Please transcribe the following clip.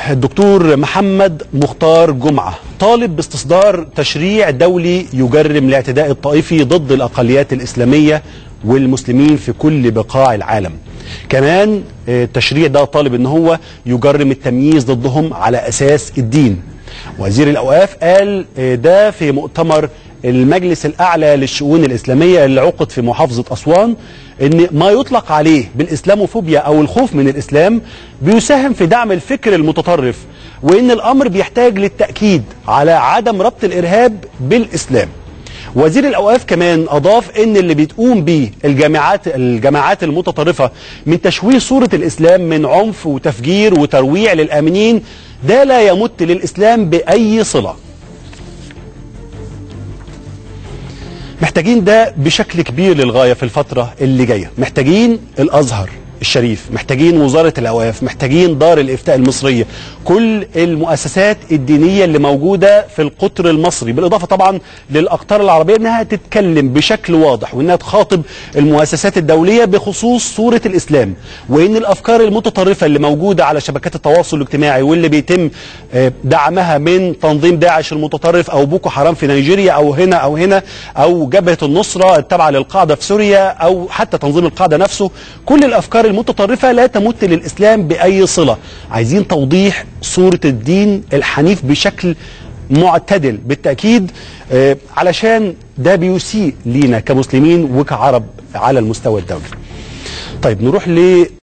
الدكتور محمد مختار جمعة طالب باستصدار تشريع دولي يجرم الاعتداء الطائفي ضد الأقليات الإسلامية والمسلمين في كل بقاع العالم كمان التشريع ده طالب ان هو يجرم التمييز ضدهم على اساس الدين وزير الاوقاف قال ده في مؤتمر المجلس الاعلى للشؤون الاسلاميه اللي عقد في محافظه اسوان ان ما يطلق عليه بالاسلاموفوبيا او الخوف من الاسلام بيساهم في دعم الفكر المتطرف وان الامر بيحتاج للتاكيد على عدم ربط الارهاب بالاسلام وزير الاوقاف كمان اضاف ان اللي بتقوم به الجامعات الجماعات المتطرفه من تشويه صوره الاسلام من عنف وتفجير وترويع للامنين ده لا يمت للاسلام باي صله محتاجين ده بشكل كبير للغايه في الفتره اللي جايه محتاجين الازهر الشريف محتاجين وزارة الأوقاف محتاجين دار الإفتاء المصرية كل المؤسسات الدينية اللي موجودة في القطر المصري بالإضافة طبعا للأقطار العربية أنها تتكلم بشكل واضح وأنها تخاطب المؤسسات الدولية بخصوص صورة الإسلام وأن الأفكار المتطرفة اللي موجودة على شبكات التواصل الاجتماعي واللي بيتم دعمها من تنظيم داعش المتطرف أو بوكو حرام في نيجيريا أو هنا أو هنا أو جبهة النصرة التابعة للقاعدة في سوريا أو حتى تنظيم القاعدة نفسه كل الأفكار المتطرفة لا تمت للإسلام بأي صلة عايزين توضيح صورة الدين الحنيف بشكل معتدل بالتأكيد آه علشان ده بيسيء لينا كمسلمين وكعرب على المستوى الدولي طيب نروح ل